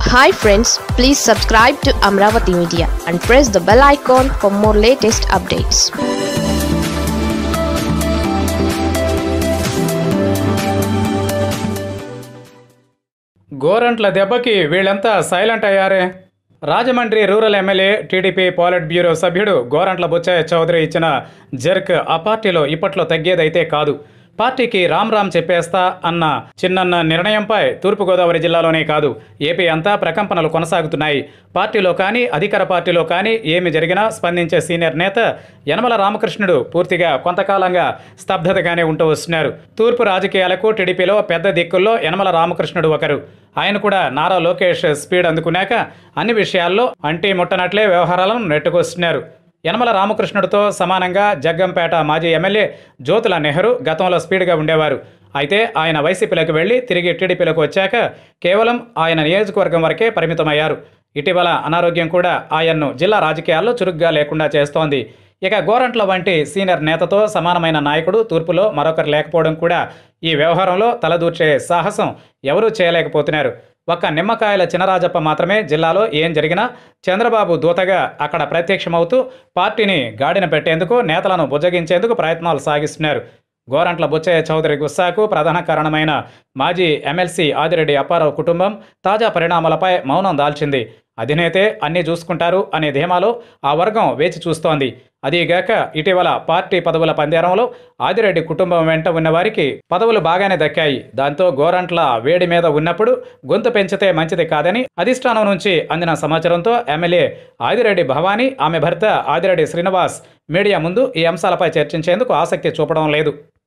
hi friends please subscribe to Amaravati media and press the bell icon for more latest updates Gorantla దెబ్బకి వీళ్ళంతా silent అయ్యారే Rajahmundry rural MLA TDP politburo సభ్యుడు గోరంట్ల బుచ్చయ్య చౌదరి ఇచ్చిన jerk ఆ పార్టీలో ఇప్పట్లో తగ్గేదైతే కాదు పార్టీకి రామ్ రామ్ చెప్పేస్తా అన్న చిన్నన్న నిర్ణయంపై తూర్పుగోదావరి జిల్లాలోనే కాదు ఏపీ అంతా ప్రకంపనలు కొనసాగుతున్నాయి పార్టీలో కానీ అధికార పార్టీలో కానీ ఏమి జరిగినా స్పందించే సీనియర్ నేత యనమల రామకృష్ణుడు పూర్తిగా కొంతకాలంగా స్తబ్దతగానే ఉంటూ వస్తున్నారు తూర్పు రాజకీయాలకు టీడీపీలో పెద్ద దిక్కుల్లో యనమల రామకృష్ణుడు ఒకరు ఆయన కూడా నారా లోకేష్ స్పీడ్ అందుకున్నాక అన్ని విషయాల్లో అంటీ ముట్టనట్లే వ్యవహారాలను నెట్టుకొస్తున్నారు యనమల రామకృష్ణుడితో సమానంగా జగ్గంపేట మాజీ ఎమ్మెల్యే జ్యోతుల నెహ్రూ గతంలో స్పీడ్గా ఉండేవారు అయితే ఆయన వైసీపీలోకి వెళ్లి తిరిగి టీడీపీలోకి వచ్చాక కేవలం ఆయన నియోజకవర్గం వరకే పరిమితమయ్యారు ఇటీవల అనారోగ్యం కూడా ఆయన్ను జిల్లా రాజకీయాల్లో చురుగ్గా లేకుండా చేస్తోంది ఇక గోరంట్ల వంటి సీనియర్ నేతతో సమానమైన నాయకుడు తూర్పులో మరొకరు లేకపోవడం కూడా ఈ వ్యవహారంలో తలదూర్చే సాహసం ఎవరూ చేయలేకపోతున్నారు ఒక్క నిమ్మకాయల చినరాజప్ప మాత్రమే జిల్లాలో ఏం జరిగినా చంద్రబాబు దూతగా అక్కడ ప్రత్యక్షమవుతూ పార్టీని గాడిన పెట్టేందుకు నేతలను బుజ్జగించేందుకు ప్రయత్నాలు సాగిస్తున్నారు గోరంట్ల బుచ్చయ్య చౌదరి గుస్సాకు ప్రధాన కారణమైన మాజీ ఎమ్మెల్సీ ఆదిరెడ్డి అప్పారావు కుటుంబం తాజా పరిణామాలపై మౌనం దాల్చింది అధినేతే అన్నీ చూసుకుంటారు అనే ధీమాలో ఆ వర్గం వేచి చూస్తోంది అదీగాక ఇటీవల పార్టీ పదవుల పందేరంలో ఆదిరెడ్డి కుటుంబం వెంట ఉన్న వారికి పదవులు బాగానే దక్కాయి దాంతో గోరంట్ల వేడి మీద ఉన్నప్పుడు గొంతు పెంచితే మంచిది కాదని అధిష్టానం నుంచి అందిన సమాచారంతో ఎమ్మెల్యే ఆదిరెడ్డి భవానీ ఆమె భర్త ఆదిరెడ్డి శ్రీనివాస్ మీడియా ముందు ఈ అంశాలపై చర్చించేందుకు ఆసక్తి చూపడం లేదు